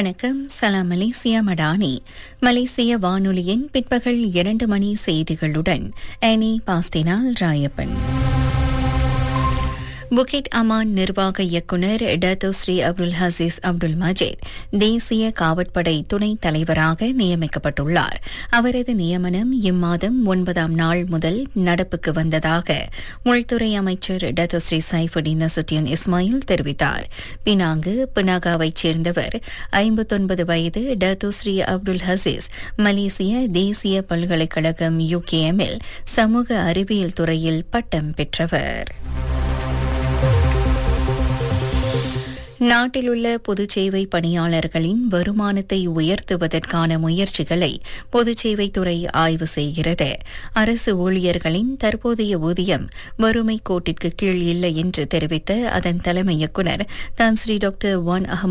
வணக்கம் சலாம் மலேசியா மடானி மலேசிய வானொலியின் பிற்பகல் இரண்டு மணி செய்திகளுடன் ஆனி பாஸ்டினால் ராயப்பன் புகிட் அமான் நிர்வாக இயக்குநர் Datuk Seri Abdul Hazis Abdul Majid தேசிய காவற்படை துணைத் தலைவராக நியமிக்கப்பட்டுள்ளார் அவரது நியமனம் இம்மாதம் ஒன்பதாம் நாள் முதல் நடப்புக்கு வந்ததாக உள்துறை அமைச்சர் Datuk Seri Saifuddin Nasution Ismail தெரிவித்தார் பினாங்கு பினாகாவைச் சேர்ந்தவர் ஐம்பத்தொன்பது வயது டத்தோ ஸ்ரீ அப்துல் ஹசீஸ் மலேசிய தேசிய பல்கலைக்கழகம் யுகேஎம்மில் சமூக அறிவியல் துறையில் பட்டம் பெற்றவர் நாட்டிலுள்ள பொதுச்சேவை பணியாளர்களின் வருமானத்தை உயர்த்துவதற்கான முயற்சிகளை பொதுச்சேவைத்துறை ஆய்வு செய்கிறது அரசு ஊழியர்களின் தற்போதைய ஊதியம் வறுமை கோட்டிற்கு கீழ் இல்லை என்று தெரிவித்த அதன் தலைமை இயக்குநர் தான் ஸ்ரீ டாக்டர் வான் அகமது